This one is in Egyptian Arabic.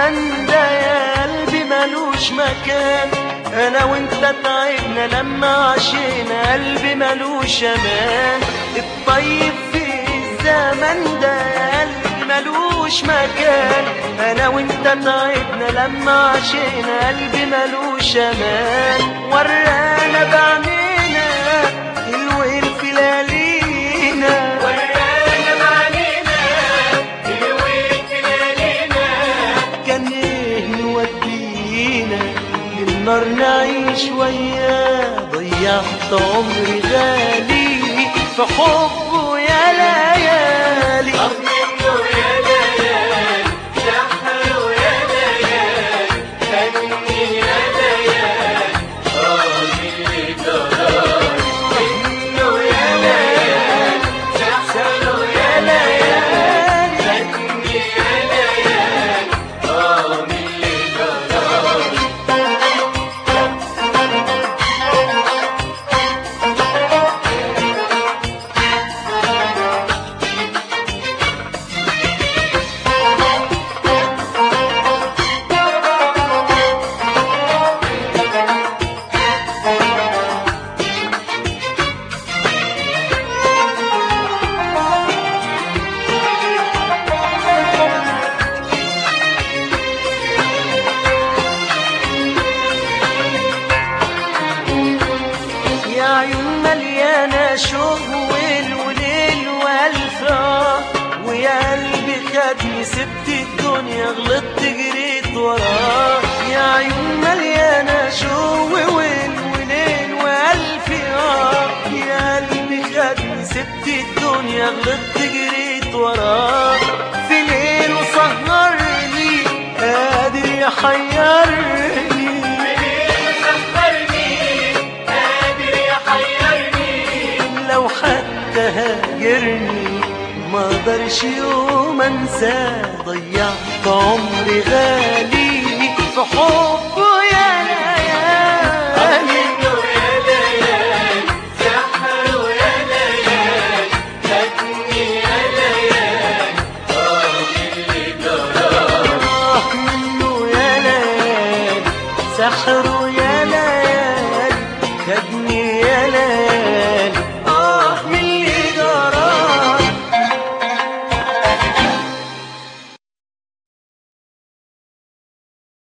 الزمن ده يا قلبي ملوش مكان انا وانت تعبنا لما عشينا قلبي ملوش امان الطيب في الزمن ده يا قلبي ملوش مكان انا وانت تعبنا لما عشينا قلبي ملوش امان ورانا بعينينا الويل في ليالينا ورانا معلينا الويل في ليالينا كان ايه نودينا للنار نعيش وياه ضيعت عمري غالي في حبه يا ليالي طب منه يا ليال سحر يا ليال فني يا ليال راضي جرار منه يا ليال سحر يا ليال فني يا ليال راضي جرار يا عيون مليانة شوق وليل وليل وألف آه ويا قلبي خدني سبت الدنيا غلطت جريت وراه يا عيون مليانة شوق وليل وليل وألف آه يا قلبي خدني سبت الدنيا غلطت جريت وراه في ليل وسهرني قادر يحيرني سخرني قادر يحيرني لو حتى هاجرني ما اقدرش يوم انساه ضيعت عمري غالي في حبه يا ليالي منه يا ليال سحر يا ليال فاتني يا ليال راضي جرار آه منه يا ليالي سحره